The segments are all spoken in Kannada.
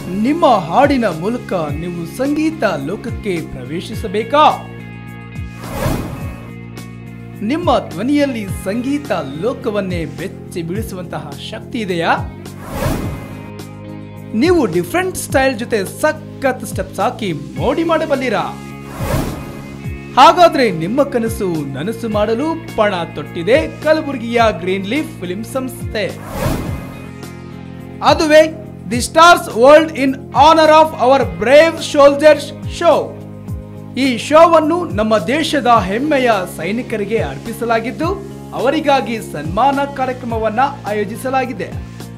ನಿಮ್ಮ ಹಾಡಿನ ಮೂಲಕ ನೀವು ಸಂಗೀತ ಲೋಕಕ್ಕೆ ಪ್ರವೇಶಿಸಬೇಕಾ ನಿಮ್ಮ ಧ್ವನಿಯಲ್ಲಿ ಸಂಗೀತ ಲೋಕವನ್ನೇ ಬೆಚ್ಚಿ ಬೀಳಿಸುವಂತಹ ಶಕ್ತಿ ಇದೆಯಾ ನೀವು ಡಿಫ್ರೆಂಟ್ ಸ್ಟೈಲ್ ಜೊತೆ ಸಖತ್ ಸ್ಟೆಪ್ಸ್ ಹಾಕಿ ಮೋಡಿ ಮಾಡಬಲ್ಲಿರಾ ಹಾಗಾದ್ರೆ ನಿಮ್ಮ ಕನಸು ನನಸು ಮಾಡಲು ಪಣ ತೊಟ್ಟಿದೆ ಕಲಬುರಗಿಯ ಗ್ರೀನ್ ಲೀಫ್ ಫಿಲ್ಮ್ ಸಂಸ್ಥೆ ಅದುವೇ the stars world in honour of our brave soldiers show ಈ ಶೋವನ್ನು ನಮ್ಮ ದೇಶದ ಹೆಮ್ಮೆಯ ಸೈನಿಕರಿಗೆ ಅರ್ಪಿಸಲಾಗಿದ್ದು ಅವರಿಗಾಗಿ ಸನ್ಮಾನ ಕಾರ್ಯಕ್ರಮವನ್ನ ಆಯೋಜಿಸಲಾಗಿದೆ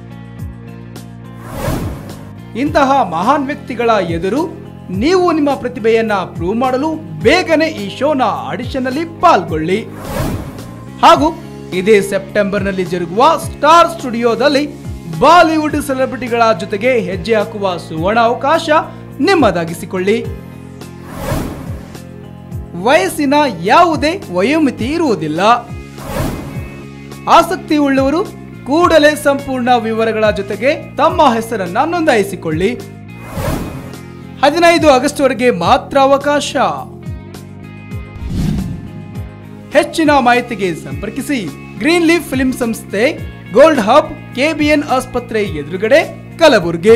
ಇಂತಹ ಮಹಾನ್ ವ್ಯಕ್ತಿಗಳ ಎದುರು ನೀವು ನಿಮ್ಮ ಪ್ರತಿಭೆಯನ್ನ ಪ್ರೂವ್ ಮಾಡಲು ಬೇಗನೆ ಈ ಶೋನ ಆಡಿಷನ್ ಅಲ್ಲಿ ಪಾಲ್ಗೊಳ್ಳಿ ಹಾಗೂ ಇದೇ ಸೆಪ್ಟೆಂಬರ್ನಲ್ಲಿ ಜರುಗುವ ಸ್ಟಾರ್ ಸ್ಟುಡಿಯೋದಲ್ಲಿ ಬಾಲಿವುಡ್ ಸೆಲೆಬ್ರಿಟಿಗಳ ಜೊತೆಗೆ ಹೆಜ್ಜೆ ಹಾಕುವ ಸುವರ್ಣ ಅವಕಾಶ ನಿಮ್ಮದಾಗಿಸಿಕೊಳ್ಳಿ ವಯಸ್ಸಿನ ಯಾವುದೇ ವಯೋಮಿತಿ ಇರುವುದಿಲ್ಲ ಆಸಕ್ತಿ ಉಳ್ಳವರು ಕೂಡಲೇ ಸಂಪೂರ್ಣ ವಿವರಗಳ ಜೊತೆಗೆ ತಮ್ಮ ಹೆಸರನ್ನ ನೋಂದಾಯಿಸಿಕೊಳ್ಳಿ ಹದಿನೈದು ಆಗಸ್ಟ್ ವರೆಗೆ ಮಾತ್ರ ಅವಕಾಶ ಹೆಚ್ಚಿನ ಮಾಹಿತಿಗೆ ಸಂಪರ್ಕಿಸಿ ಗ್ರೀನ್ ಲೀಫ್ ಫಿಲ್ಮ್ ಸಂಸ್ಥೆ ಗೋಲ್ಡ್ ಹಬ್ ಕೆಬಿಎನ್ ಆಸ್ಪತ್ರೆ ಎದುರುಗಡೆ ಕಲಬುರಗಿ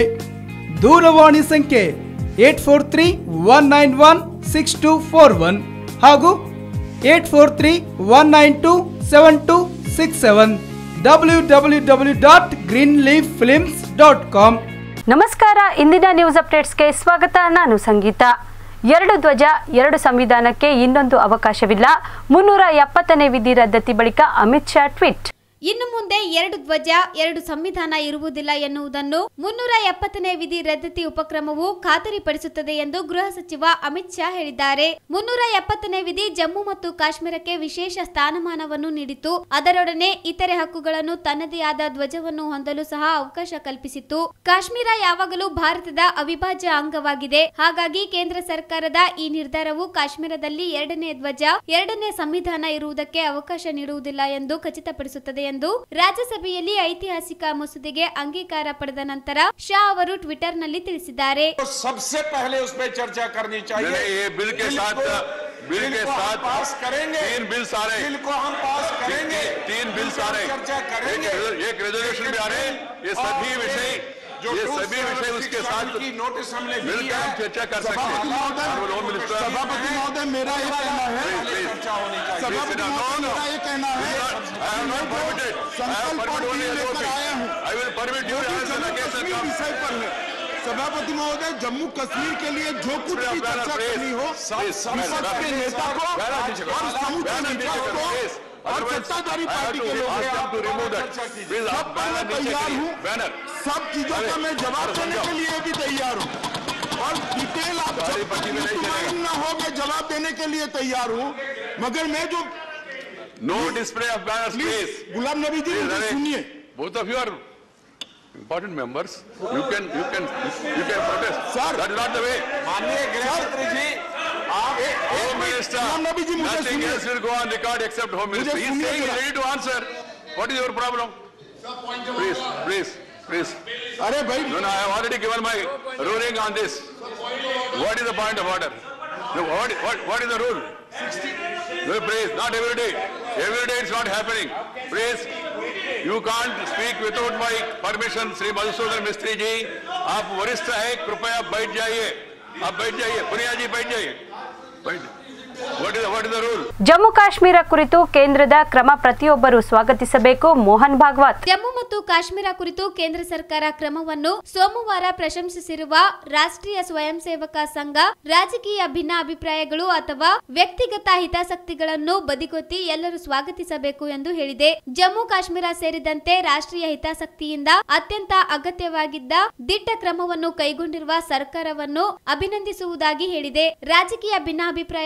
ದೂರವಾಣಿ ಸಂಖ್ಯೆ eight four three one nine one six two four one ಹಾಗೂ eight four three one nine two seven two six seven W W W dot green leaf films dot com ನಮಸ್ಕಾರ ಇಂದಿನ ನ್ಯೂಸ್ ಅಪ್ಡೇಟ್ಸ್ಗೆ ಸ್ವಾಗತ ನಾನು ಸಂಗೀತ ಎರಡು ಧ್ವಜ ಎರಡು ಸಂವಿಧಾನಕ್ಕೆ ಇನ್ನೊಂದು ಅವಕಾಶವಿಲ್ಲ ಮುನ್ನೂರ ಎಪ್ಪತ್ತನೇ ವಿಧಿ ರದ್ದತಿ ಬಳಿಕ ಅಮಿತ್ ಶಾ ಟ್ವೀಟ್ ಇನ್ನು ಮುಂದೆ ಎರಡು ಧ್ವಜ ಎರಡು ಸಂವಿಧಾನ ಇರುವುದಿಲ್ಲ ಎನ್ನುವುದನ್ನು ಮುನ್ನೂರ ಎಪ್ಪತ್ತನೇ ವಿಧಿ ರದ್ದತಿ ಉಪಕ್ರಮವು ಖಾತರಿಪಡಿಸುತ್ತದೆ ಎಂದು ಗೃಹ ಸಚಿವ ಅಮಿತ್ ಶಾ ಹೇಳಿದ್ದಾರೆ ಮುನ್ನೂರ ಎಪ್ಪತ್ತನೇ ವಿಧಿ ಜಮ್ಮು ಮತ್ತು ಕಾಶ್ಮೀರಕ್ಕೆ ವಿಶೇಷ ಸ್ಥಾನಮಾನವನ್ನು ನೀಡಿತು ಅದರೊಡನೆ ಇತರೆ ಹಕ್ಕುಗಳನ್ನು ತನ್ನದೇ ಆದ ಧ್ವಜವನ್ನು ಹೊಂದಲು ಸಹ ಅವಕಾಶ ಕಲ್ಪಿಸಿತ್ತು ಕಾಶ್ಮೀರ ಯಾವಾಗಲೂ ಭಾರತದ ಅವಿಭಾಜ್ಯ ಅಂಗವಾಗಿದೆ ಹಾಗಾಗಿ ಕೇಂದ್ರ ಸರ್ಕಾರದ ಈ ನಿರ್ಧಾರವು ಕಾಶ್ಮೀರದಲ್ಲಿ ಎರಡನೇ ಧ್ವಜ ಎರಡನೇ ಸಂವಿಧಾನ ಇರುವುದಕ್ಕೆ ಅವಕಾಶ ನೀಡುವುದಿಲ್ಲ ಎಂದು ಖಚಿತಪಡಿಸುತ್ತದೆ ಎಂದು ರಾಜ್ಯಸಭೆಯಲ್ಲಿ ಐತಿಹಾಸಿಕ ಮಸೂದೆಗೆ ಅಂಗೀಕಾರ ಪಡೆದ ನಂತರ ಶಾ ಅವರು ಟ್ವಿಟರ್ನಲ್ಲಿ ತಿಳಿಸಿದ್ದಾರೆ तो सबसे पहले उस पर चर्चा करनी चाहिए नहीं, नहीं, ये बिल के साथ को- बिल के को हम साथ पास करेंगे तीन बिल सारे बिल को हम पास करेंगे तीन- तीन बिल बिल पे सारे हम चर्चा करेंगे एक- एक रेजोल्यूशन भी आ रहे हैं ये सभी और विषय जो ये rules सभी और विषय उसके साथ की नोटिस हमने मिलकर दिया हम है चर्चा कर सकते हैं सभापति Honorable Home Minister, सभापति महोदय मेरा ये कहना है please, चर्चा होनी चाहिए Please sit down. No, no. मेरा ये कहना है I have not permitted. I have संकल्प और permitted only बिल लेकर SOP. आया हूँ I will permit you जो भी as an Jammu case Kashmir comes. विषय पर है सभापति महोदय जम्मू कश्मीर के लिए जो कुछ भी Please, चर्चा please. करनी हो Please, संसद के नेता को बैनर और नीचे करो। समूचे बैनर नीचे विपक्ष करो, को please. और Otherwise, सत्ताधारी I have पार्टी to के लोग ask them to remove that. चर्चा कीजिए। Please, सब आप पर मैं बैनर नीचे तैयार करिए. हूँ बैनर. सब चीजों का मैं जवाब अरे, देने समझाओ। के लिए भी तैयार हूँ और डिटेल आप सारी जब पट्टी तक में नहीं मुतमईन चलेगा। न हो मैं जवाब देने के लिए तैयार हूँ मगर मैं जो No display of banners, please please. Ghulam Nabi ji Please, मुझे Nare. सुनिए Both of you are important members. You can, you can, you can protest. Sir. That is not the way. माननीय गृह मंत्री जी आप Home Minister, गुलाम नबी जी मुझे nothing सुनिए else will go on record except Home Minister. He is सुनिए saying he is जरा। ready to answer. What is your problem? Please, please, please. अरे भाई No, no, I have already given my ruling on this. What is the point of order? No, what, what, what is the rule? No, please, not every day. Every day it's not happening. Please, you can't speak without my permission, Sri Madhusudan Mistri ji. आप वरिष्ठ हैं, कृपया बैठ जाइए. आप बैठ जाइए. पुनिया जी बैठ जाइए. बैठ. What is, what is the rule? Jammu Kashmir ಕುರಿತು ಕೇಂದ್ರದ ಕ್ರಮ ಪ್ರತಿಯೊಬ್ಬರು ಸ್ವಾಗತಿಸಬೇಕು ಮೋಹನ್ ಭಾಗವತ್ ಜಮ್ಮು ಮತ್ತು ಕಾಶ್ಮೀರ ಕುರಿತು ಕೇಂದ್ರ ಸರ್ಕಾರ ಕ್ರಮವನ್ನು ಸೋಮವಾರ ಪ್ರಶಂಸಿಸಿರುವ ರಾಷ್ಟ್ರೀಯ ಸ್ವಯಂ ಸೇವಕ ಸಂಘ ರಾಜಕೀಯ ಭಿನ್ನಾಭಿಪ್ರಾಯಗಳು ಅಥವಾ ವ್ಯಕ್ತಿಗತ ಹಿತಾಸಕ್ತಿಗಳನ್ನು ಬದಿಗೊತ್ತಿ ಎಲ್ಲರೂ ಸ್ವಾಗತಿಸಬೇಕು ಎಂದು ಹೇಳಿದೆ ಜಮ್ಮು ಕಾಶ್ಮೀರ ಸೇರಿದಂತೆ ರಾಷ್ಟ್ರೀಯ ಹಿತಾಸಕ್ತಿಯಿಂದ ಅತ್ಯಂತ ಅಗತ್ಯವಾಗಿದ್ದ ದಿಟ್ಟ ಕ್ರಮವನ್ನು ಕೈಗೊಂಡಿರುವ ಸರ್ಕಾರವನ್ನು ಅಭಿನಂದಿಸುವುದಾಗಿ ಹೇಳಿದೆ ರಾಜಕೀಯ ಭಿನ್ನಾಭಿಪ್ರಾಯಗಳು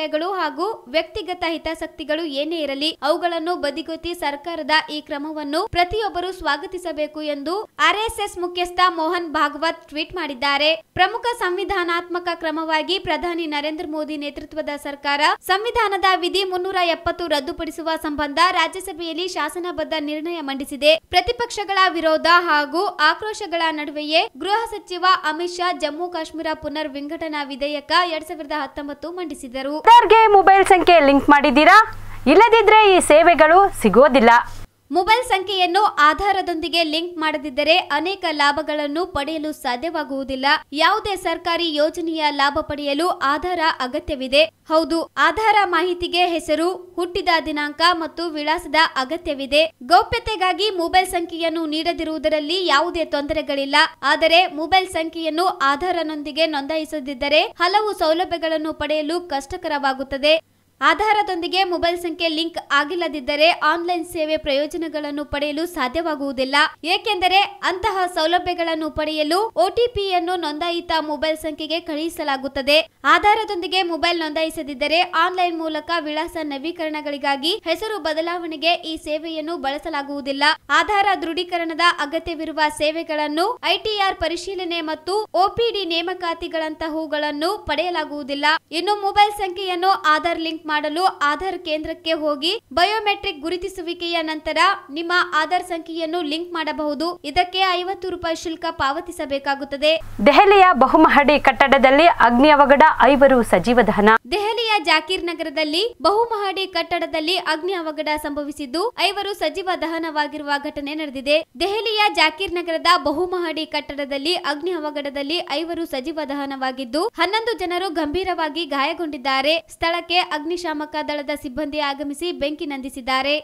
ಹಾಗೂ ವ್ಯಕ್ತಿಗತ ಹಿತಾಸಕ್ತಿಗಳು ಏನೇ ಇರಲಿ ಅವುಗಳನ್ನು ಬದಿಗೊತ್ತಿ ಸರ್ಕಾರದ ಈ ಕ್ರಮವನ್ನು ಪ್ರತಿಯೊಬ್ಬರು ಸ್ವಾಗತಿಸಬೇಕು ಎಂದು ಆರ್ಎಸ್ಎಸ್ ಮುಖ್ಯಸ್ಥ ಮೋಹನ್ ಭಾಗವತ್ ಟ್ವೀಟ್ ಮಾಡಿದ್ದಾರೆ ಪ್ರಮುಖ ಸಂವಿಧಾನಾತ್ಮಕ ಕ್ರಮವಾಗಿ ಪ್ರಧಾನಿ ನರೇಂದ್ರ ಮೋದಿ ನೇತೃತ್ವದ ಸರ್ಕಾರ ಸಂವಿಧಾನದ ವಿಧಿ ಮುನ್ನೂರ ಎಪ್ಪತ್ತು ರದ್ದುಪಡಿಸುವ ಸಂಬಂಧ ರಾಜ್ಯಸಭೆಯಲ್ಲಿ ಶಾಸನಬದ್ಧ ನಿರ್ಣಯ ಮಂಡಿಸಿದೆ ಪ್ರತಿಪಕ್ಷಗಳ ವಿರೋಧ ಹಾಗೂ ಆಕ್ರೋಶಗಳ ನಡುವೆಯೇ ಗೃಹ ಸಚಿವ ಅಮಿತ್ ಶಾ ಜಮ್ಮು ಕಾಶ್ಮೀರ ಪುನರ್ ವಿಂಗಡಣಾ ವಿಧೇಯಕ ಎರಡ್ ಸಾವಿರದ ಹತ್ತೊಂಬತ್ತು ಮಂಡಿಸಿದರು ಆಧಾರ್ಗೆ ಮೊಬೈಲ್ ಸಂಖ್ಯೆ ಲಿಂಕ್ ಮಾಡಿದ್ದೀರಾ ಇಲ್ಲದಿದ್ರೆ ಈ ಸೇವೆಗಳು ಸಿಗೋದಿಲ್ಲ ಮೊಬೈಲ್ ಸಂಖ್ಯೆಯನ್ನು ಆಧಾರದೊಂದಿಗೆ ಲಿಂಕ್ ಮಾಡದಿದ್ದರೆ ಅನೇಕ ಲಾಭಗಳನ್ನು ಪಡೆಯಲು ಸಾಧ್ಯವಾಗುವುದಿಲ್ಲ ಯಾವುದೇ ಸರ್ಕಾರಿ ಯೋಜನೆಯ ಲಾಭ ಪಡೆಯಲು ಆಧಾರ ಅಗತ್ಯವಿದೆ ಹೌದು ಆಧಾರ ಮಾಹಿತಿಗೆ ಹೆಸರು ಹುಟ್ಟಿದ ದಿನಾಂಕ ಮತ್ತು ವಿಳಾಸದ ಅಗತ್ಯವಿದೆ ಗೌಪ್ಯತೆಗಾಗಿ ಮೊಬೈಲ್ ಸಂಖ್ಯೆಯನ್ನು ನೀಡದಿರುವುದರಲ್ಲಿ ಯಾವುದೇ ತೊಂದರೆಗಳಿಲ್ಲ ಆದರೆ ಮೊಬೈಲ್ ಸಂಖ್ಯೆಯನ್ನು ಆಧಾರನೊಂದಿಗೆ ನೋಂದಾಯಿಸದಿದ್ದರೆ ಹಲವು ಸೌಲಭ್ಯಗಳನ್ನು ಪಡೆಯಲು ಕಷ್ಟಕರವಾಗುತ್ತದೆ ಆಧಾರದೊಂದಿಗೆ ಮೊಬೈಲ್ ಸಂಖ್ಯೆ ಲಿಂಕ್ ಆಗಿಲ್ಲದಿದ್ದರೆ ಆನ್ಲೈನ್ ಸೇವೆ ಪ್ರಯೋಜನಗಳನ್ನು ಪಡೆಯಲು ಸಾಧ್ಯವಾಗುವುದಿಲ್ಲ ಏಕೆಂದರೆ ಅಂತಹ ಸೌಲಭ್ಯಗಳನ್ನು ಪಡೆಯಲು ಒಟಿಪಿಯನ್ನು ನೋಂದಾಯಿತ ಮೊಬೈಲ್ ಸಂಖ್ಯೆಗೆ ಕಳುಹಿಸಲಾಗುತ್ತದೆ ಆಧಾರದೊಂದಿಗೆ ಮೊಬೈಲ್ ನೋಂದಾಯಿಸದಿದ್ದರೆ ಆನ್ಲೈನ್ ಮೂಲಕ ವಿಳಾಸ ನವೀಕರಣಗಳಿಗಾಗಿ ಹೆಸರು ಬದಲಾವಣೆಗೆ ಈ ಸೇವೆಯನ್ನು ಬಳಸಲಾಗುವುದಿಲ್ಲ ಆಧಾರ ದೃಢೀಕರಣದ ಅಗತ್ಯವಿರುವ ಸೇವೆಗಳನ್ನು ಐಟಿಆರ್ ಪರಿಶೀಲನೆ ಮತ್ತು ಒಪಿಡಿ ನೇಮಕಾತಿಗಳಂತಹವುಗಳನ್ನು ಪಡೆಯಲಾಗುವುದಿಲ್ಲ ಇನ್ನು ಮೊಬೈಲ್ ಸಂಖ್ಯೆಯನ್ನು ಆಧಾರ್ ಲಿಂಕ್ ಮಾಡಲು ಆಧಾರ್ ಕೇಂದ್ರಕ್ಕೆ ಹೋಗಿ ಬಯೋಮೆಟ್ರಿಕ್ ಗುರುತಿಸುವಿಕೆಯ ನಂತರ ನಿಮ್ಮ ಆಧಾರ್ ಸಂಖ್ಯೆಯನ್ನು ಲಿಂಕ್ ಮಾಡಬಹುದು ಇದಕ್ಕೆ ಐವತ್ತು ರೂಪಾಯಿ ಶುಲ್ಕ ಪಾವತಿಸಬೇಕಾಗುತ್ತದೆ ದೆಹಲಿಯ ಬಹುಮಹಡಿ ಕಟ್ಟಡದಲ್ಲಿ ಅಗ್ನಿ ಅವಘಡ ಐವರು ಸಜೀವ ದಹನ ದೆಹಲಿಯ ಜಾಕೀರ್ ನಗರದಲ್ಲಿ ಬಹುಮಹಡಿ ಕಟ್ಟಡದಲ್ಲಿ ಅಗ್ನಿ ಅವಘಡ ಸಂಭವಿಸಿದ್ದು ಐವರು ಸಜೀವ ದಹನವಾಗಿರುವ ಘಟನೆ ನಡೆದಿದೆ ದೆಹಲಿಯ ಜಾಕೀರ್ ನಗರದ ಬಹುಮಹಡಿ ಕಟ್ಟಡದಲ್ಲಿ ಅಗ್ನಿ ಅವಘಡದಲ್ಲಿ ಐವರು ಸಜೀವ ದಹನವಾಗಿದ್ದು ಹನ್ನೊಂದು ಜನರು ಗಂಭೀರವಾಗಿ ಗಾಯಗೊಂಡಿದ್ದಾರೆ ಸ್ಥಳಕ್ಕೆ ಅಗ್ನಿಶಾಮಕ ದಳದ ಸಿಬ್ಬಂದಿ ಆಗಮಿಸಿ ಬೆಂಕಿ ನಂದಿಸಿದ್ದಾರೆ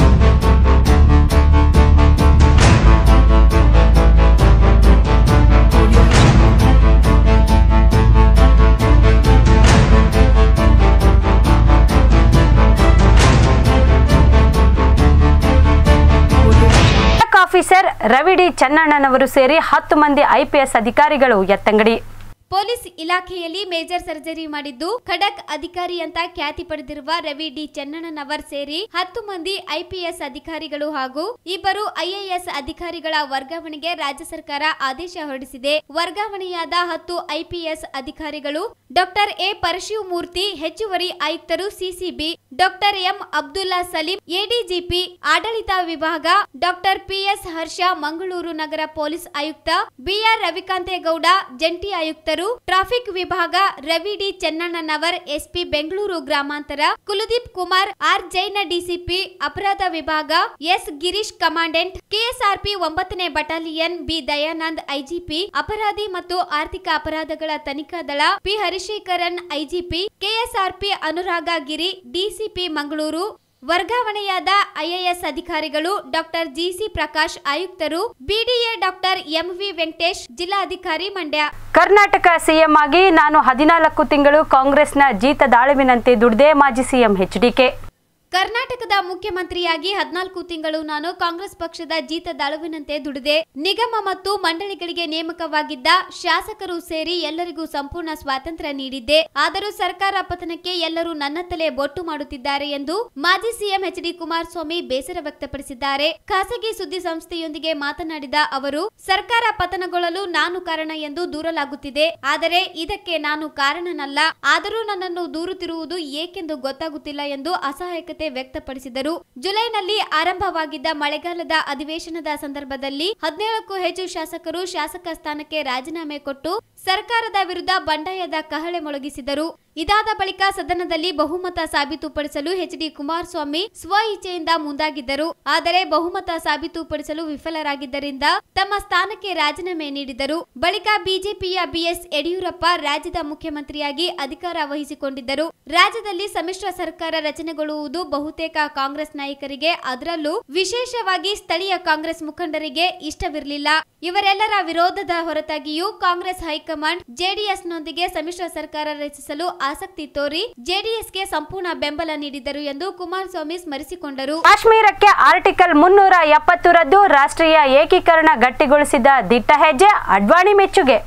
block officer Ravi D Channannavar ಸೇರಿ ಹತ್ತು ಮಂದಿ ಐಪಿಎಸ್ ಅಧಿಕಾರಿಗಳು ಎತ್ತಂಗಡಿ ಪೊಲೀಸ್ ಇಲಾಖೆಯಲ್ಲಿ ಮೇಜರ್ ಸರ್ಜರಿ ಮಾಡಿದ್ದು ಖಡಕ್ ಅಧಿಕಾರಿ ಅಂತ ಖ್ಯಾತಿ ಪಡೆದಿರುವ ರವಿ ಡಿ ಚೆನ್ನಣ್ಣನವರ್ ಸೇರಿ ಹತ್ತು ಮಂದಿ ಐಪಿಎಸ್ ಅಧಿಕಾರಿಗಳು ಹಾಗೂ ಇಬ್ಬರು ಐಎಎಸ್ ಅಧಿಕಾರಿಗಳ ವರ್ಗಾವಣೆಗೆ ರಾಜ್ಯ ಸರ್ಕಾರ ಆದೇಶ ಹೊರಡಿಸಿದೆ ವರ್ಗಾವಣೆಯಾದ ಹತ್ತು ಐಪಿಎಸ್ ಅಧಿಕಾರಿಗಳು ಡಾಕ್ಟರ್ ಎ ಪರಶಿವಮೂರ್ತಿ ಹೆಚ್ಚುವರಿ ಆಯುಕ್ತರು CCB doctor M Abdulla Saleem ADGP ಆಡಳಿತ ವಿಭಾಗ ಡಾಕ್ಟರ್ ಪಿಎಸ್ ಹರ್ಷ ಮಂಗಳೂರು ನಗರ ಪೊಲೀಸ್ ಆಯುಕ್ತ ಬಿಆರ್ ರವಿಕಾಂತೇಗೌಡ ಜಂಟಿ ಆಯುಕ್ತರು ಟ್ರಾಫಿಕ್ ವಿಭಾಗ ರವಿ ಡಿ ಚೆನ್ನಣ್ಣನವರ್ ಎಸ್ಪಿ ಬೆಂಗಳೂರು ಗ್ರಾಮಾಂತರ ಕುಲದೀಪ್ ಕುಮಾರ್ ಆರ್ ಜೈನ ಡಿಸಿಪಿ ಅಪರಾಧ ವಿಭಾಗ ಎಸ್ ಗಿರೀಶ್ ಕಮಾಂಡೆಂಟ್ ಕೆಎಸ್ಆರ್ಪಿ ಒಂಬತ್ತನೇ ಬಟಾಲಿಯನ್ ಬಿ ದಯಾನಂದ್ ಐಜಿಪಿ ಅಪರಾಧಿ ಮತ್ತು ಆರ್ಥಿಕ ಅಪರಾಧಗಳ ತನಿಖಾ ದಳ P Harishekaran IGP KSRP Anurag Giri DCP Mangaluru ವರ್ಗಾವಣೆಯಾದ ಐಎಎಸ್ ಅಧಿಕಾರಿಗಳು ಡಾಕ್ಟರ್ ಜಿಸಿ ಪ್ರಕಾಶ್ ಆಯುಕ್ತರು ಬಿಡಿಎ ಡಾಕ್ಟರ್ ಎಂವಿ ವೆಂಕಟೇಶ್ ಜಿಲ್ಲಾಧಿಕಾರಿ ಮಂಡ್ಯ ಕರ್ನಾಟಕ ಸಿಎಂ ಆಗಿ ನಾನು ಹದಿನಾಲ್ಕು ತಿಂಗಳು ಕಾಂಗ್ರೆಸ್ನ ಜೀತದಾಳುವಿನಂತೆ ದುಡಿದೆ ಮಾಜಿ ಸಿಎಂ ಎಚ್ಡಿಕೆ ಕರ್ನಾಟಕದ ಮುಖ್ಯಮಂತ್ರಿಯಾಗಿ ಹದಿನಾಲ್ಕು ತಿಂಗಳು ನಾನು ಕಾಂಗ್ರೆಸ್ ಪಕ್ಷದ ಜೀತದಾಳುವಿನಂತೆ ದುಡಿದೆ ನಿಗಮ ಮತ್ತು ಮಂಡಳಿಗಳಿಗೆ ನೇಮಕವಾಗಿದ್ದ ಶಾಸಕರು ಸೇರಿ ಎಲ್ಲರಿಗೂ ಸಂಪೂರ್ಣ ಸ್ವಾತಂತ್ರ್ಯ ನೀಡಿದ್ದೆ ಆದರೂ ಸರ್ಕಾರ ಪತನಕ್ಕೆ ಎಲ್ಲರೂ ನನ್ನತ್ತಲೇ ಬೊಟ್ಟು ಮಾಡುತ್ತಿದ್ದಾರೆ ಎಂದು ಮಾಜಿ ಸಿಎಂ ಎಚ್ ಡಿ ಕುಮಾರಸ್ವಾಮಿ ಬೇಸರ ವ್ಯಕ್ತಪಡಿಸಿದ್ದಾರೆ ಖಾಸಗಿ ಸುದ್ದಿ ಸಂಸ್ಥೆಯೊಂದಿಗೆ ಮಾತನಾಡಿದ ಅವರು ಸರ್ಕಾರ ಪತನಗೊಳ್ಳಲು ನಾನು ಕಾರಣ ಎಂದು ದೂರಲಾಗುತ್ತಿದೆ ಆದರೆ ಇದಕ್ಕೆ ನಾನು ಕಾರಣನಲ್ಲ ಆದರೂ ನನ್ನನ್ನು ದೂರುತ್ತಿರುವುದು ಏಕೆಂದು ಗೊತ್ತಾಗುತ್ತಿಲ್ಲ ಎಂದು ಅಸಹಾಯಕತೆ ವ್ಯಕ್ತಪಡಿಸಿದರು ಜುಲೈನಲ್ಲಿ ಆರಂಭವಾಗಿದ್ದ ಮಳೆಗಾಲದ ಅಧಿವೇಶನದ ಸಂದರ್ಭದಲ್ಲಿ ಹದಿನೇಳಕ್ಕೂ ಹೆಚ್ಚು ಶಾಸಕರು ಶಾಸಕ ಸ್ಥಾನಕ್ಕೆ ರಾಜೀನಾಮೆ ಕೊಟ್ಟು ಸರ್ಕಾರದ ವಿರುದ್ಧ ಬಂಡಾಯದ ಕಹಳೆ ಮೊಳಗಿಸಿದರು ಇದಾದ ಬಳಿಕ ಸದನದಲ್ಲಿ ಬಹುಮತ ಸಾಬೀತುಪಡಿಸಲು ಎಚ್ ಡಿ ಕುಮಾರಸ್ವಾಮಿ ಸ್ವ ಇಚ್ಛೆಯಿಂದ ಮುಂದಾಗಿದ್ದರು ಆದರೆ ಬಹುಮತ ಸಾಬೀತುಪಡಿಸಲು ವಿಫಲರಾಗಿದ್ದರಿಂದ ತಮ್ಮ ಸ್ಥಾನಕ್ಕೆ ರಾಜೀನಾಮೆ ನೀಡಿದರು ಬಳಿಕ ಬಿಜೆಪಿಯ ಬಿಎಸ್ ಯಡಿಯೂರಪ್ಪ ರಾಜ್ಯದ ಮುಖ್ಯಮಂತ್ರಿಯಾಗಿ ಅಧಿಕಾರ ವಹಿಸಿಕೊಂಡಿದ್ದರು ರಾಜ್ಯದಲ್ಲಿ ಸಮ್ಮಿಶ್ರ ಸರ್ಕಾರ ರಚನೆಗೊಳ್ಳುವುದು ಬಹುತೇಕ ಕಾಂಗ್ರೆಸ್ ನಾಯಕರಿಗೆ ಅದರಲ್ಲೂ ವಿಶೇಷವಾಗಿ ಸ್ಥಳೀಯ ಕಾಂಗ್ರೆಸ್ ಮುಖಂಡರಿಗೆ ಇಷ್ಟವಿರಲಿಲ್ಲ ಇವರೆಲ್ಲರ ವಿರೋಧದ ಹೊರತಾಗಿಯೂ ಕಾಂಗ್ರೆಸ್ ಹೈಕಮಾಂಡ್ ಜೆಡಿಎಸ್ನೊಂದಿಗೆ ಸಮ್ಮಿಶ್ರ ಸರ್ಕಾರ ರಚಿಸಲು ಆಸಕ್ತಿ ತೋರಿ ಜೆಡಿಎಸ್ಗೆ ಸಂಪೂರ್ಣ ಬೆಂಬಲ ನೀಡಿದರು ಎಂದು ಕುಮಾರಸ್ವಾಮಿ ಸ್ಮರಿಸಿಕೊಂಡರು ಕಾಶ್ಮೀರಕ್ಕೆ ಆರ್ಟಿಕಲ್ ಮುನ್ನೂರ ಎಪ್ಪತ್ತು ರದ್ದು ರಾಷ್ಟ್ರೀಯ ಏಕೀಕರಣ ಗಟ್ಟಿಗೊಳಿಸಿದ ದಿಟ್ಟ ಹೆಜ್ಜೆ ಅಡ್ವಾಣಿ ಮೆಚ್ಚುಗೆ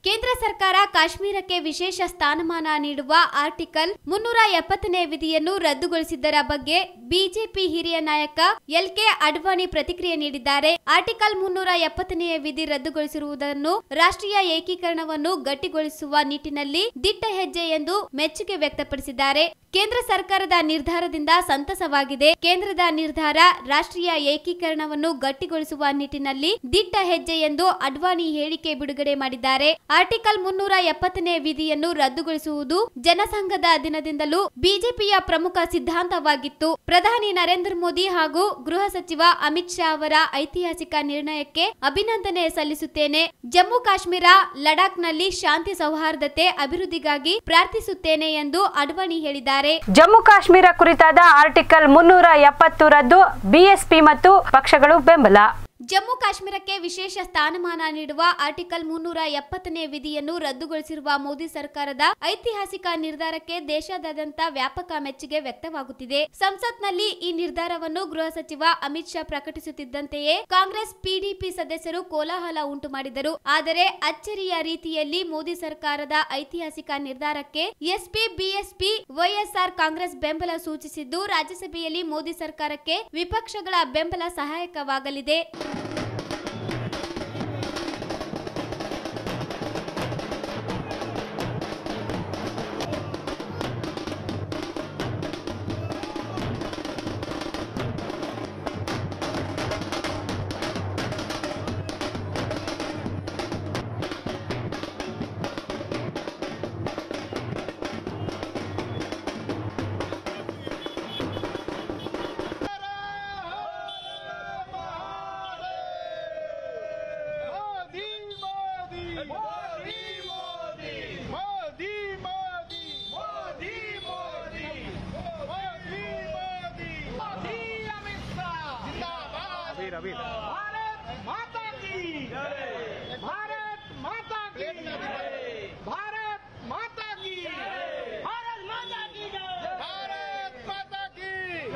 ಕೇಂದ್ರ ಸರ್ಕಾರ ಕಾಶ್ಮೀರಕ್ಕೆ ವಿಶೇಷ ಸ್ಥಾನಮಾನ ನೀಡುವ ಆರ್ಟಿಕಲ್ ಮುನ್ನೂರ ಎಪ್ಪತ್ತನೇ ವಿಧಿಯನ್ನು ರದ್ದುಗೊಳಿಸಿದ್ದರ ಬಗ್ಗೆ ಬಿಜೆಪಿ ಹಿರಿಯ ನಾಯಕ ಎಲ್ ಕೆ ಅಡ್ವಾಣಿ ಪ್ರತಿಕ್ರಿಯೆ ನೀಡಿದ್ದಾರೆ ಆರ್ಟಿಕಲ್ ಮುನ್ನೂರ ಎಪ್ಪತ್ತನೆಯ ವಿಧಿ ರದ್ದುಗೊಳಿಸಿರುವುದನ್ನು ರಾಷ್ಟ್ರೀಯ ಏಕೀಕರಣವನ್ನು ಗಟ್ಟಿಗೊಳಿಸುವ ನಿಟ್ಟಿನಲ್ಲಿ ದಿಟ್ಟ ಹೆಜ್ಜೆ ಎಂದು ಮೆಚ್ಚುಗೆ ವ್ಯಕ್ತಪಡಿಸಿದ್ದಾರೆ ಕೇಂದ್ರ ಸರ್ಕಾರದ ನಿರ್ಧಾರದಿಂದ ಸಂತಸವಾಗಿದೆ ಕೇಂದ್ರದ ನಿರ್ಧಾರ ರಾಷ್ಟ್ರೀಯ ಏಕೀಕರಣವನ್ನು ಗಟ್ಟಿಗೊಳಿಸುವ ನಿಟ್ಟಿನಲ್ಲಿ ದಿಟ್ಟ ಹೆಜ್ಜೆ ಎಂದು ಅಡ್ವಾಣಿ ಹೇಳಿಕೆ ಬಿಡುಗಡೆ ಮಾಡಿದ್ದಾರೆ ಆರ್ಟಿಕಲ್ ಮುನ್ನೂರ ಎಪ್ಪತ್ತನೇ ವಿಧಿಯನ್ನು ರದ್ದುಗೊಳಿಸುವುದು ಜನಸಂಘದ ದಿನದಿಂದಲೂ ಬಿಜೆಪಿಯ ಪ್ರಮುಖ ಸಿದ್ಧಾಂತವಾಗಿತ್ತು ಪ್ರಧಾನಿ ನರೇಂದ್ರ ಮೋದಿ ಹಾಗೂ ಗೃಹ ಸಚಿವ ಅಮಿತ್ ಶಾ ಅವರ ಐತಿಹಾಸಿಕ ನಿರ್ಣಯಕ್ಕೆ ಅಭಿನಂದನೆ ಸಲ್ಲಿಸುತ್ತೇನೆ ಜಮ್ಮು ಕಾಶ್ಮೀರ ಲಡಾಖ್ನಲ್ಲಿ ಶಾಂತಿ ಸೌಹಾರ್ದತೆ ಅಭಿವೃದ್ಧಿಗಾಗಿ ಪ್ರಾರ್ಥಿಸುತ್ತೇನೆ ಎಂದು ಅಡ್ವಾಣಿ ಹೇಳಿದ್ದಾರೆ ಜಮ್ಮು ಕಾಶ್ಮೀರ ಕುರಿತಾದ ಆರ್ಟಿಕಲ್ ಮುನ್ನೂರ ಎಪ್ಪತ್ತು ರದ್ದು ಬಿಎಸ್ಪಿ ಮತ್ತು ಪಕ್ಷಗಳು ಬೆಂಬಲ ಜಮ್ಮು ಕಾಶ್ಮೀರಕ್ಕೆ ವಿಶೇಷ ಸ್ಥಾನಮಾನ ನೀಡುವ ಆರ್ಟಿಕಲ್ ಮುನ್ನೂರ ಎಪ್ಪತ್ತನೇ ವಿಧಿಯನ್ನು ರದ್ದುಗೊಳಿಸಿರುವ ಮೋದಿ ಸರ್ಕಾರದ ಐತಿಹಾಸಿಕ ನಿರ್ಧಾರಕ್ಕೆ ದೇಶಾದ್ಯಂತ ವ್ಯಾಪಕ ಮೆಚ್ಚುಗೆ ವ್ಯಕ್ತವಾಗುತ್ತಿದೆ ಸಂಸತ್ನಲ್ಲಿ ಈ ನಿರ್ಧಾರವನ್ನು ಗೃಹ ಸಚಿವ ಅಮಿತ್ ಶಾ ಪ್ರಕಟಿಸುತ್ತಿದ್ದಂತೆಯೇ ಕಾಂಗ್ರೆಸ್ ಪಿಡಿಪಿ ಸದಸ್ಯರು ಕೋಲಾಹಲ ಉಂಟು ಮಾಡಿದರು ಆದರೆ ಅಚ್ಚರಿಯ ರೀತಿಯಲ್ಲಿ ಮೋದಿ ಸರ್ಕಾರದ ಐತಿಹಾಸಿಕ ನಿರ್ಧಾರಕ್ಕೆ ಎಸ್ಪಿ ಬಿಎಸ್ಪಿ ವೈಎಸ್ಆರ್ ಕಾಂಗ್ರೆಸ್ ಬೆಂಬಲ ಸೂಚಿಸಿದ್ದು ರಾಜ್ಯಸಭೆಯಲ್ಲಿ ಮೋದಿ ಸರ್ಕಾರಕ್ಕೆ ವಿಪಕ್ಷಗಳ ಬೆಂಬಲ ಸಹಾಯಕವಾಗಲಿದೆ मोदी मोदी मोदी मोदी मोदी मोदी मोदी मोदी मोदी मोदी मोदी अमित शाह जिंदाबाद अभी अभी भारत माता की भारत माता की भारत माता की भारत माता की भारत माता की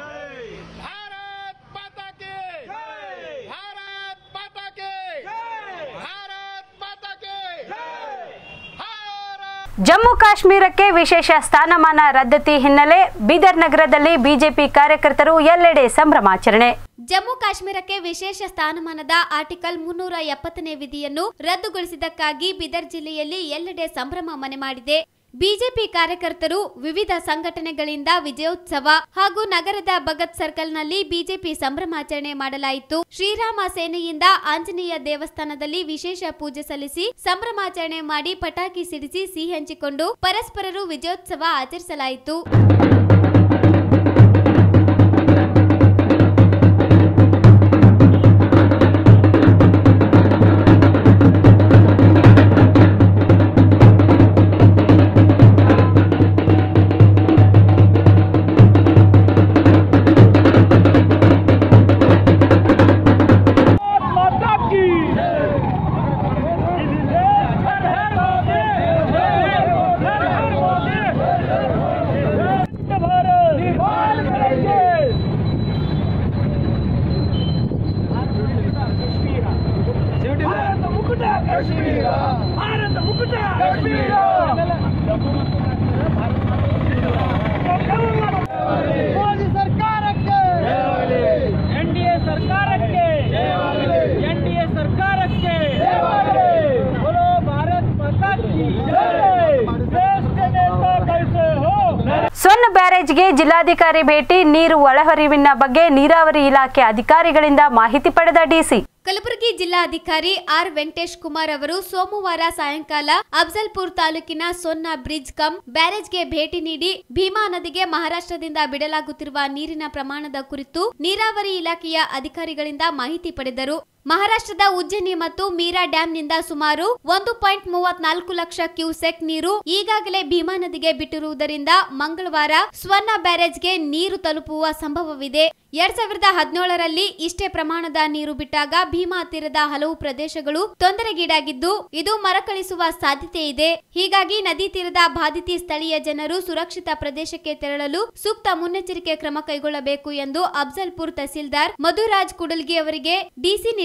भारत माता की भारत माता की भारत माता की भारत ಜಮ್ಮು ಕಾಶ್ಮೀರಕ್ಕೆ ವಿಶೇಷ ಸ್ಥಾನಮಾನ ರದ್ದತಿ ಹಿನ್ನೆಲೆ ಬೀದರ್ ನಗರದಲ್ಲಿ ಬಿಜೆಪಿ ಕಾರ್ಯಕರ್ತರು ಎಲ್ಲೆಡೆ ಸಂಭ್ರಮಾಚರಣೆ ಜಮ್ಮು ಕಾಶ್ಮೀರಕ್ಕೆ ವಿಶೇಷ ಸ್ಥಾನಮಾನದ ಆರ್ಟಿಕಲ್ ಮುನ್ನೂರ ಎಪ್ಪತ್ತನೇ ವಿಧಿಯನ್ನು ರದ್ದುಗೊಳಿಸಿದ್ದಕ್ಕಾಗಿ ಬೀದರ್ ಜಿಲ್ಲೆಯಲ್ಲಿ ಎಲ್ಲೆಡೆ ಸಂಭ್ರಮ ಮನೆ ಮಾಡಿದೆ ಬಿಜೆಪಿ ಕಾರ್ಯಕರ್ತರು ವಿವಿಧ ಸಂಘಟನೆಗಳಿಂದ ವಿಜಯೋತ್ಸವ ಹಾಗೂ ನಗರದ ಭಗತ್ ಸರ್ಕಲ್ನಲ್ಲಿ ಬಿಜೆಪಿ ಸಂಭ್ರಮಾಚರಣೆ ಮಾಡಲಾಯಿತು ಶ್ರೀರಾಮ ಸೇನೆಯಿಂದ ಆಂಜನೇಯ ದೇವಸ್ಥಾನದಲ್ಲಿ ವಿಶೇಷ ಪೂಜೆ ಸಲ್ಲಿಸಿ ಸಂಭ್ರಮಾಚರಣೆ ಮಾಡಿ ಪಟಾಕಿ ಸಿಡಿಸಿ ಸಿಹಿ ಹಂಚಿಕೊಂಡು ಪರಸ್ಪರರು ವಿಜಯೋತ್ಸವ ಆಚರಿಸಲಾಯಿತು माता की हर हर मोदी हर हर मोदी भारत निर्माण करेंगे ಭಾರತ ಮುಕುಟ ಕಾಶ್ಮೀರ ಭಾರತ ಮುಕುಟ ಕಾಶ್ಮೀರ ಮೋದಿ ಸರ್ಕಾರಕ್ಕೆ ಎನ್ಡಿಎ ಸರ್ಕಾರಕ್ಕೆ ಎನ್ಡಿಎ ಸರ್ಕಾರಕ್ಕೆ बोलो भारत माता की जय देश के नेता कैसे हो ಸೊನ್ನ ಬ್ಯಾರೇಜ್ಗೆ ಜಿಲ್ಲಾಧಿಕಾರಿ ಭೇಟಿ ನೀರು ಒಳಹರಿವಿನ ಬಗ್ಗೆ ನೀರಾವರಿ ಇಲಾಖೆ ಅಧಿಕಾರಿಗಳಿಂದ ಮಾಹಿತಿ ಪಡೆದ ಡಿಸಿ ಕಲಬುರಗಿ ಜಿಲ್ಲಾಧಿಕಾರಿ ಆರ್ ವೆಂಕಟೇಶ್ ಕುಮಾರ್ ಅವರು ಸೋಮವಾರ ಸಾಯಂಕಾಲ ಅಫ್ಜಲ್ಪುರ್ ತಾಲೂಕಿನ ಸೊನ್ನ ಬ್ರಿಡ್ಜ್ ಕಮ್ ಬ್ಯಾರೇಜ್ಗೆ ಭೇಟಿ ನೀಡಿ ಭೀಮಾ ನದಿಗೆ ಮಹಾರಾಷ್ಟ್ರದಿಂದ ಬಿಡಲಾಗುತ್ತಿರುವ ನೀರಿನ ಪ್ರಮಾಣದ ಕುರಿತು ನೀರಾವರಿ ಇಲಾಖೆಯ ಅಧಿಕಾರಿಗಳಿಂದ ಮಾಹಿತಿ ಪಡೆದರು ಮಹಾರಾಷ್ಟ್ರದ ಉಜ್ಜಯಿನಿ ಮತ್ತು ಮೀರಾ ಡ್ಯಾಂನಿಂದ ಸುಮಾರು ಒಂದು ಪಾಯಿಂಟ್ ಮೂವತ್ನಾಲ್ಕು ಲಕ್ಷ ಕ್ಯೂಸೆಕ್ ನೀರು ಈಗಾಗಲೇ ಭೀಮಾ ನದಿಗೆ ಬಿಟ್ಟಿರುವುದರಿಂದ ಮಂಗಳವಾರ ಸ್ವರ್ಣ ಬ್ಯಾರೇಜ್ಗೆ ನೀರು ತಲುಪುವ ಸಂಭವವಿದೆ ಎರಡ್ ಸಾವಿರದ ಹದಿನೇಳರಲ್ಲಿ ಇಷ್ಟೇ ಪ್ರಮಾಣದ ನೀರು ಬಿಟ್ಟಾಗ ಭೀಮಾ ತೀರದ ಹಲವು ಪ್ರದೇಶಗಳು ತೊಂದರೆಗೀಡಾಗಿದ್ದು ಇದು ಮರಕಳಿಸುವ ಸಾಧ್ಯತೆ ಇದೆ ಹೀಗಾಗಿ ನದಿ ತೀರದ ಬಾಧಿತಿ ಸ್ಥಳೀಯ ಜನರು ಸುರಕ್ಷಿತ ಪ್ರದೇಶಕ್ಕೆ ತೆರಳಲು ಸೂಕ್ತ ಮುನ್ನೆಚ್ಚರಿಕೆ ಕ್ರಮ ಕೈಗೊಳ್ಳಬೇಕು ಎಂದು ಅಫ್ಜಲ್ಪುರ್ ತಹಸೀಲ್ದಾರ್ ಮಧುರಾಜ್ ಕುಡಲ್ಗಿ ಅವರಿಗೆ ಡಿಸಿ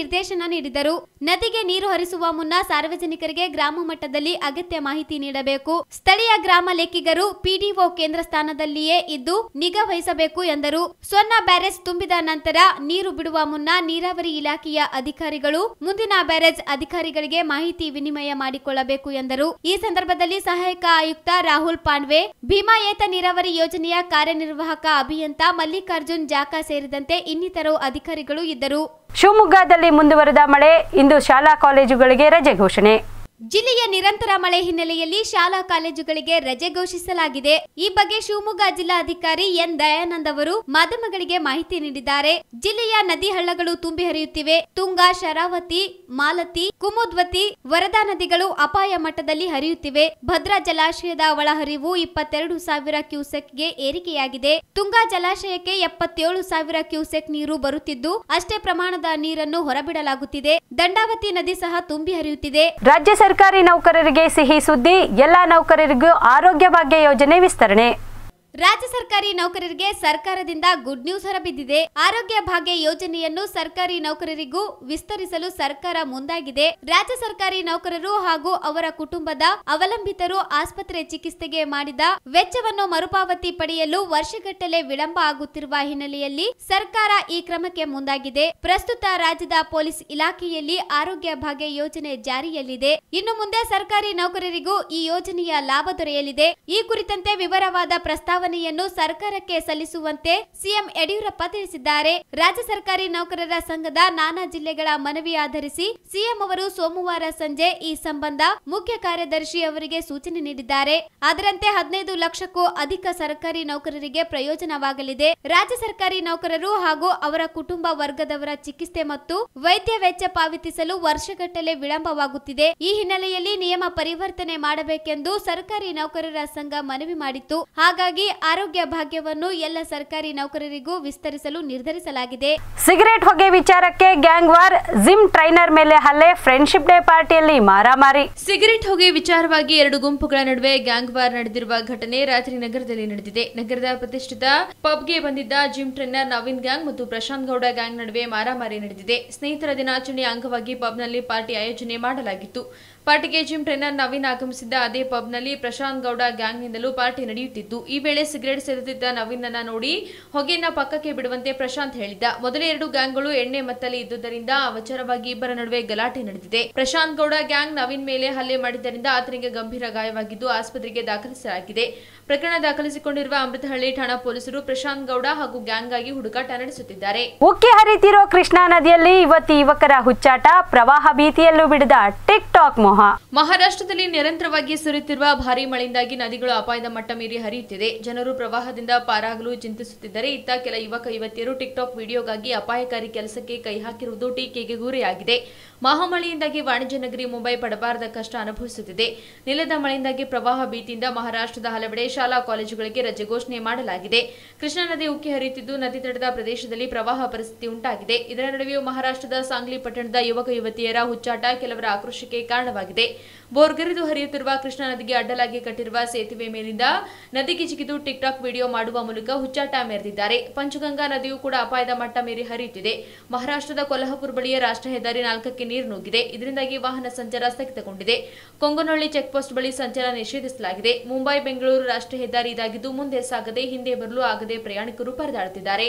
ನಿರ್ದೇಶನ ನೀಡಿದರು ನದಿಗೆ ನೀರು ಹರಿಸುವ ಮುನ್ನ ಸಾರ್ವಜನಿಕರಿಗೆ ಗ್ರಾಮ ಮಟ್ಟದಲ್ಲಿ ಅಗತ್ಯ ಮಾಹಿತಿ ನೀಡಬೇಕು ಸ್ಥಳೀಯ ಗ್ರಾಮ ಲೆಕ್ಕಿಗರು ಪಿಡಿಒ ಕೇಂದ್ರ ಸ್ಥಾನದಲ್ಲಿಯೇ ಇದ್ದು ನಿಗಾ ವಹಿಸಬೇಕು ಎಂದರು ಸೊನ್ನ ಬ್ಯಾರೇಜ್ ತುಂಬಿದ ನಂತರ ನೀರು ಬಿಡುವ ಮುನ್ನ ನೀರಾವರಿ ಇಲಾಖೆಯ ಅಧಿಕಾರಿಗಳು ಮುಂದಿನ ಬ್ಯಾರೇಜ್ ಅಧಿಕಾರಿಗಳಿಗೆ ಮಾಹಿತಿ ವಿನಿಮಯ ಮಾಡಿಕೊಳ್ಳಬೇಕು ಎಂದರು ಈ ಸಂದರ್ಭದಲ್ಲಿ ಸಹಾಯಕ ಆಯುಕ್ತ ರಾಹುಲ್ ಪಾಂಡ್ವೆ ಭೀಮಾ ಏತ ನೀರಾವರಿ ಯೋಜನೆಯ ಕಾರ್ಯನಿರ್ವಾಹಕ ಅಭಿಯಂತ ಮಲ್ಲಿಕಾರ್ಜುನ್ ಜಾಕಾ ಸೇರಿದಂತೆ ಇನ್ನಿತರು ಅಧಿಕಾರಿಗಳು ಇದ್ದರು ಶಿವಮೊಗ್ಗದಲ್ಲಿ ಮುಂದುವರೆದ ಮಳೆ ಇಂದು ಶಾಲಾ ಕಾಲೇಜುಗಳಿಗೆ ರಜೆ ಘೋಷಣೆ ಜಿಲ್ಲೆಯ ನಿರಂತರ ಮಳೆ ಹಿನ್ನೆಲೆಯಲ್ಲಿ ಶಾಲಾ ಕಾಲೇಜುಗಳಿಗೆ ರಜೆ ಘೋಷಿಸಲಾಗಿದೆ ಈ ಬಗ್ಗೆ ಶಿವಮೊಗ್ಗ ಜಿಲ್ಲಾಧಿಕಾರಿ ಎನ್ ದಯಾನಂದ್ ಅವರು ಮಾಧ್ಯಮಗಳಿಗೆ ಮಾಹಿತಿ ನೀಡಿದ್ದಾರೆ ಜಿಲ್ಲೆಯ ನದಿ ಹಳ್ಳಗಳು ತುಂಬಿ ಹರಿಯುತ್ತಿವೆ ತುಂಗ ಶರಾವತಿ ಮಾಲತಿ ಕುಮುದ್ವತಿ ವರದಾ ನದಿಗಳು ಅಪಾಯ ಮಟ್ಟದಲ್ಲಿ ಹರಿಯುತ್ತಿವೆ ಭದ್ರಾ ಜಲಾಶಯದ ಒಳಹರಿವು ಇಪ್ಪತ್ತೆರಡು ಸಾವಿರ ಕ್ಯೂಸೆಕ್ಗೆ ಏರಿಕೆಯಾಗಿದೆ ತುಂಗಾ ಜಲಾಶಯಕ್ಕೆ ಎಪ್ಪತ್ತೇಳು ಸಾವಿರ ಕ್ಯೂಸೆಕ್ ನೀರು ಬರುತ್ತಿದ್ದು ಅಷ್ಟೇ ಪ್ರಮಾಣದ ನೀರನ್ನು ಹೊರಬಿಡಲಾಗುತ್ತಿದೆ ದಂಡಾವತಿ ನದಿ ಸಹ ತುಂಬಿ ಹರಿಯುತ್ತಿದೆ ರಾಜ್ಯ ಸರ್ಕಾರಿ ನೌಕರರಿಗೆ ಸಿಹಿ ಸುದ್ದಿ ಎಲ್ಲಾ ನೌಕರರಿಗೂ ಆರೋಗ್ಯ ಭಾಗ್ಯ ಯೋಜನೆ ವಿಸ್ತರಣೆ ರಾಜ್ಯ ಸರ್ಕಾರಿ ನೌಕರರಿಗೆ ಸರ್ಕಾರದಿಂದ ಗುಡ್ ನ್ಯೂಸ್ ಹೊರಬಿದ್ದಿದೆ ಆರೋಗ್ಯ ಭಾಗ್ಯ ಯೋಜನೆಯನ್ನು ಸರ್ಕಾರಿ ನೌಕರರಿಗೂ ವಿಸ್ತರಿಸಲು ಸರ್ಕಾರ ಮುಂದಾಗಿದೆ ರಾಜ್ಯ ಸರ್ಕಾರಿ ನೌಕರರು ಹಾಗೂ ಅವರ ಕುಟುಂಬದ ಅವಲಂಬಿತರು ಆಸ್ಪತ್ರೆ ಚಿಕಿತ್ಸೆಗೆ ಮಾಡಿದ ವೆಚ್ಚವನ್ನು ಮರುಪಾವತಿ ಪಡೆಯಲು ವರ್ಷಗಟ್ಟಲೆ ವಿಳಂಬ ಆಗುತ್ತಿರುವ ಹಿನ್ನೆಲೆಯಲ್ಲಿ ಸರ್ಕಾರ ಈ ಕ್ರಮಕ್ಕೆ ಮುಂದಾಗಿದೆ ಪ್ರಸ್ತುತ ರಾಜ್ಯದ ಪೊಲೀಸ್ ಇಲಾಖೆಯಲ್ಲಿ ಆರೋಗ್ಯ ಭಾಗ್ಯ ಯೋಜನೆ ಜಾರಿಯಲ್ಲಿದೆ ಇನ್ನು ಮುಂದೆ ಸರ್ಕಾರಿ ನೌಕರರಿಗೂ ಈ ಯೋಜನೆಯ ಲಾಭ ದೊರೆಯಲಿದೆ ಈ ಕುರಿತಂತೆ ವಿವರವಾದ ಪ್ರಸ್ತಾವನೆಯನ್ನು ಸರ್ಕಾರಕ್ಕೆ ಸಲ್ಲಿಸುವಂತೆ ಸಿಎಂ ಯಡಿಯೂರಪ್ಪ ತಿಳಿಸಿದ್ದಾರೆ ರಾಜ್ಯ ಸರ್ಕಾರಿ ನೌಕರರ ಸಂಘದ ನಾನಾ ಜಿಲ್ಲೆಗಳ ಮನವಿ ಆಧರಿಸಿ ಸಿಎಂ ಅವರು ಸೋಮವಾರ ಸಂಜೆ ಈ ಸಂಬಂಧ ಮುಖ್ಯ ಕಾರ್ಯದರ್ಶಿ ಅವರಿಗೆ ಸೂಚನೆ ನೀಡಿದ್ದಾರೆ ಅದರಂತೆ ಹದಿನೈದು ಲಕ್ಷಕ್ಕೂ ಅಧಿಕ ಸರ್ಕಾರಿ ನೌಕರರಿಗೆ ಪ್ರಯೋಜನವಾಗಲಿದೆ ರಾಜ್ಯ ಸರ್ಕಾರಿ ನೌಕರರು ಹಾಗೂ ಅವರ ಕುಟುಂಬ ವರ್ಗದವರ ಚಿಕಿತ್ಸೆ ಮತ್ತು ವೈದ್ಯ ವೆಚ್ಚ ಪಾವತಿಸಲು ವರ್ಷಗಟ್ಟಲೆ ವಿಳಂಬವಾಗುತ್ತಿದೆ ಈ ಹಿನ್ನೆಲೆಯಲ್ಲಿ ನಿಯಮ ಪರಿವರ್ತನೆ ಮಾಡಬೇಕೆಂದು ಸರ್ಕಾರಿ ನೌಕರರ ಸಂಘ ಮನವಿ ಮಾಡಿತ್ತು ಹಾಗಾಗಿ ಆರೋಗ್ಯ ಭಾಗ್ಯವನ್ನು ಎಲ್ಲ ಸರ್ಕಾರಿ ನೌಕರರಿಗೂ ವಿಸ್ತರಿಸಲು ನಿರ್ಧರಿಸಲಾಗಿದೆ ಸಿಗರೇಟ್ ಹೊಗೆ ವಿಚಾರಕ್ಕೆ ಗ್ಯಾಂಗ್ ವಾರ್ ಜಿಮ್ ಟ್ರೈನರ್ ಮೇಲೆ ಹಲ್ಲೆ ಫ್ರೆಂಡ್ಶಿಪ್ ಡೇ ಪಾರ್ಟಿಯಲ್ಲಿ ಮಾರಾಮಾರಿ ಸಿಗರೆಟ್ ಹೊಗೆ ವಿಚಾರವಾಗಿ ಎರಡು ಗುಂಪುಗಳ ನಡುವೆ ಗ್ಯಾಂಗ್ ವಾರ್ ನಡೆದಿರುವ ಘಟನೆ ರಾತ್ರಿ ನಗರದಲ್ಲಿ ನಡೆದಿದೆ ನಗರದ ಪ್ರತಿಷ್ಠಿತ ಪಬ್ಗೆ ಬಂದಿದ್ದ ಜಿಮ್ ಟ್ರೈನರ್ ನವೀನ್ ಗ್ಯಾಂಗ್ ಮತ್ತು ಪ್ರಶಾಂತ್ ಗೌಡ ಗ್ಯಾಂಗ್ ನಡುವೆ ಮಾರಾಮಾರಿ ನಡೆದಿದೆ ಸ್ನೇಹಿತರ ದಿನಾಚರಣೆಯ ಅಂಗವಾಗಿ ಪಬ್ನಲ್ಲಿ ಪಾರ್ಟಿ ಆಯೋಜನೆ ಮಾಡಲಾಗಿತ್ತು ಪಾರ್ಟಿಗೆ ಜಿಮ್ ಟ್ರೈನರ್ ನವೀನ್ ಆಗಮಿಸಿದ್ದ ಅದೇ ಪಬ್ನಲ್ಲಿ ಪ್ರಶಾಂತ್ ಗೌಡ ಗ್ಯಾಂಗ್ನಿಂದಲೂ ಪಾರ್ಟಿ ನಡೆಯುತ್ತಿತ್ತು ಈ ವೇಳೆ ಸಿಗರೆಟ್ ಸೇದುತ್ತಿದ್ದ ನವೀನನ್ನ ನೋಡಿ ಹೊಗೆಯನ್ನ ಪಕ್ಕಕ್ಕೆ ಬಿಡುವಂತೆ ಪ್ರಶಾಂತ್ ಹೇಳಿದ್ದ ಮೊದಲ ಎರಡು ಗ್ಯಾಂಗ್ಗಳು ಎಣ್ಣೆ ಮತ್ತಲ್ಲಿ ಇದ್ದುದರಿಂದ ಅವಚರವಾಗಿ ಇಬ್ಬರ ನಡುವೆ ಗಲಾಟೆ ನಡೆದಿದೆ ಪ್ರಶಾಂತ್ ಗೌಡ ಗ್ಯಾಂಗ್ ನವೀನ್ ಮೇಲೆ ಹಲ್ಲೆ ಮಾಡಿದ್ದರಿಂದ ಆತನಿಗೆ ಗಂಭೀರ ಗಾಯವಾಗಿದ್ದು ಆಸ್ಪತ್ರೆಗೆ ದಾಖಲಿಸಲಾಗಿದೆ ಪ್ರಕರಣ ದಾಖಲಿಸಿಕೊಂಡಿರುವ ಅಮೃತಹಳ್ಳಿ ಠಾಣಾ ಪೊಲೀಸರು ಪ್ರಶಾಂತ್ ಗೌಡ ಹಾಗೂ ಗ್ಯಾಂಗ್ಗಾಗಿ ಹುಡುಕಾಟ ನಡೆಸುತ್ತಿದ್ದಾರೆ ಉಕ್ಕಿ ಹರಿತಿರೋ ಕೃಷ್ಣಾ ನದಿಯಲ್ಲಿ ಇವತ್ತು ಯುವಕರ ಹುಚ್ಚಾಟ ಪ್ರವಾಹ ಭೀತಿಯಲ್ಲೂ ಬಿಡದ ಟಿಕ್ ಟಾಕ್ ಮೋಹ ಮಹಾರಾಷ್ಟ್ರದಲ್ಲಿ ನಿರಂತರವಾಗಿ ಸುರಿಯುತ್ತಿರುವ ಭಾರೀ ಮಳೆಯಿಂದಾಗಿ ನದಿಗಳು ಅಪಾಯದ ಮಟ್ಟ ಮೀರಿ ಹರಿಯುತ್ತಿದೆ ಜನರು ಪ್ರವಾಹದಿಂದ ಪಾರಾಗಲು ಚಿಂತಿಸುತ್ತಿದ್ದರೆ ಇತ್ತ ಕೆಲ ಯುವಕ ಯುವತಿಯರು ಟಿಕ್ಟಾಕ್ ವಿಡಿಯೋಗಾಗಿ ಅಪಾಯಕಾರಿ ಕೆಲಸಕ್ಕೆ ಕೈ ಹಾಕಿರುವುದು ಟೀಕೆಗೆ ಗುರಿಯಾಗಿದೆ ಮಹಾಮಳೆಯಿಂದಾಗಿ ವಾಣಿಜ್ಯ ನಗರಿ ಮುಂಬೈ ಪಡಬಾರದ ಕಷ್ಟ ಅನುಭವಿಸುತ್ತಿದೆ ನಿಲ್ಲದ ಮಳೆಯಿಂದಾಗಿ ಪ್ರವಾಹ ಭೀತಿಯಿಂದ ಮಹಾರಾಷ್ಟ್ರದ ಹಲವೆಡೆ ಶಾಲಾ ಕಾಲೇಜುಗಳಿಗೆ ರಜೆ ಘೋಷಣೆ ಮಾಡಲಾಗಿದೆ ಕೃಷ್ಣಾ ನದಿ ಉಕ್ಕಿ ಹರಿಯುತ್ತಿದ್ದು ನದಿ ತಟದ ಪ್ರದೇಶದಲ್ಲಿ ಪ್ರವಾಹ ಪರಿಸ್ಥಿತಿ ಉಂಟಾಗಿದೆ ಇದರ ನಡುವೆಯೂ ಮಹಾರಾಷ್ಟ್ರದ ಸಾಂಗ್ಲಿ ಪಟ್ಟಣದ ಯುವಕ ಯುವತಿಯರ ಹುಚ್ಚಾಟ ಕೆಲವರ ಆಕ್ರೋಶಕ್ಕೆ ಕಾರಣವಾಗಿದೆ ಬೋರ್ಗರಿದು ಹರಿಯುತ್ತಿರುವ ಕೃಷ್ಣಾ ನದಿಗೆ ಅಡ್ಡಲಾಗಿ ಕಟ್ಟಿರುವ ಸೇತುವೆ ಮೇಲಿಂದ ನದಿಗೆ ಜಿಗಿದು ಟಿಕ್ಟಾಕ್ ವಿಡಿಯೋ ಮಾಡುವ ಮೂಲಕ ಹುಚ್ಚಾಟ ಮೆರೆದಿದ್ದಾರೆ ಪಂಚಗಂಗಾ ನದಿಯೂ ಕೂಡ ಅಪಾಯದ ಮಟ್ಟ ಮೀರಿ ಹರಿಯುತ್ತಿದೆ ಮಹಾರಾಷ್ಟ್ರದ ಕೊಲ್ಹಾಪುರ ಬಳಿಯ ರಾಷ್ಟ್ರ ಹೆದ್ದಾರಿ ನಾಲ್ಕಕ್ಕೆ ನೀರು ನುಗ್ಗಿದೆ ಇದರಿಂದಾಗಿ ವಾಹನ ಸಂಚಾರ ಸ್ಥಗಿತಗೊಂಡಿದೆ ಕೊಂಗನಹಳ್ಳಿ ಚೆಕ್ಪೋಸ್ಟ್ ಬಳಿ ಸಂಚಾರ ನಿಷೇಧಿಸಲಾಗಿದೆ ಮುಂಬೈ ಬೆಂಗಳೂರು ರಾಷ್ಟ್ರೀಯ ಹೆದ್ದಾರಿ ಇದಾಗಿದ್ದು ಮುಂದೆ ಸಾಗದೆ ಹಿಂದೆ ಬರಲು ಆಗದೆ ಪ್ರಯಾಣಿಕರು ಪರದಾಡುತ್ತಿದ್ದಾರೆ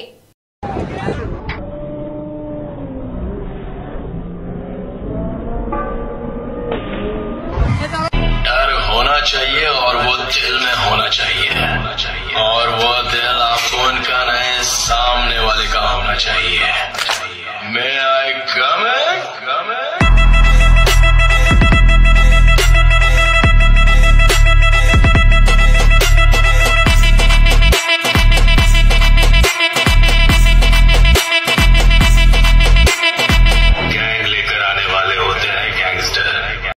डर होना चाहिए और वो दिल में होना चाहिए और वो दिल आपको उनका नहीं सामने वाले का होना चाहिए मैं